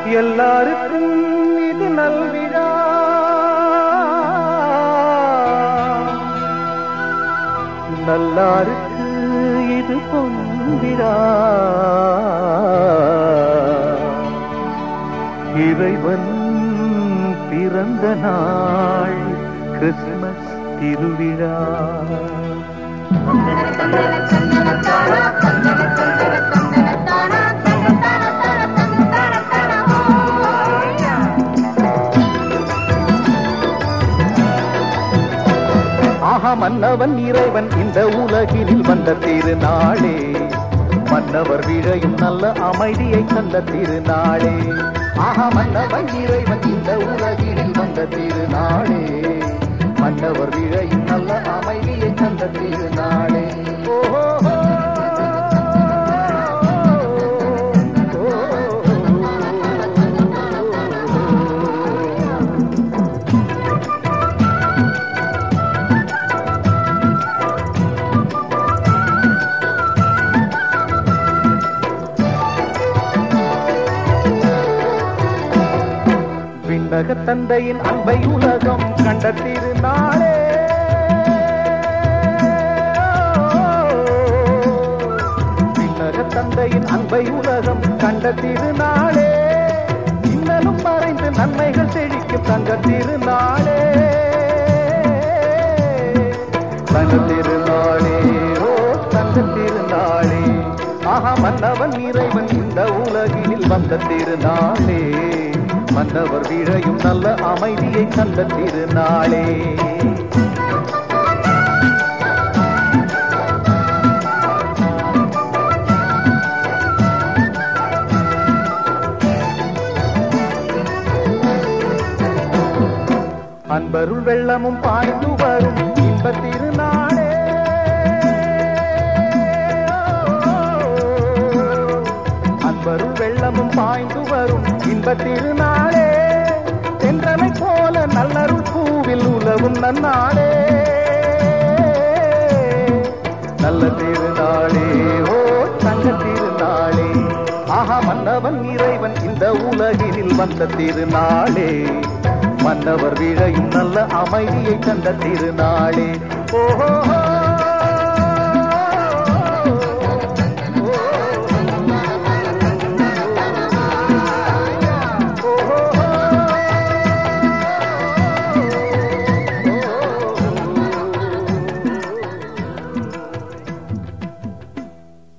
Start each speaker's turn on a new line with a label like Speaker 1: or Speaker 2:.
Speaker 1: எல்லாருக்கும் இது நல்விழா நல்லாருக்கு இது பொன்விழா இறைவன் பிறந்த நாள் கிறிஸ்துமஸ் திருவிழா ஆஹா மன்னவன் இறைவன் இந்த உலகினில் வந்த திருநாளே மன்னவர் விழையும் நல்ல அமைதியை தந்த திருநாளே ஆஹா மன்னவன் இறைவன் இந்த உலகினில் வந்த திருநாளே மன்னவர் விழையும் நல்ல அமைதியை தந்த திருநாளே ஓஹோ விண்ணக தந்தையின் அன்பை உலகம் கண்ட திருநாளே விண்ணக தந்தையின் அன்பை உலகம் கண்ட திருநாளே இன்னலும் மறைந்து நன்மைகள் செழிக்கும் தங்க திருநாளே தங்க திருநாளே ஓ தங்க திருநாளே ஆஹா மன்னவன் இறைவன் இந்த உலகில் வந்த திருநாளே மன்னவர் விழையும் நல்ல அமைதியை தந்த திருநாளே அன்பருள் வெள்ளமும் பாய்ந்து வரும் இன்ப திருநாளே அன்பருள் வெள்ளமும் பாய்ந்து வரும் இன்ப திருநாளே தென்றலை போல நல்லருள் பூவில் உலவும் நன்னாளே நல்ல திருநாளே ஓ தங்க திருநாளே ஆஹா மன்னவன் இறைவன் இந்த உலகினில் வந்த திருநாளே மன்னவர் விழையும் நல்ல அமைதியை கண்ட திருநாளே ஓஹோ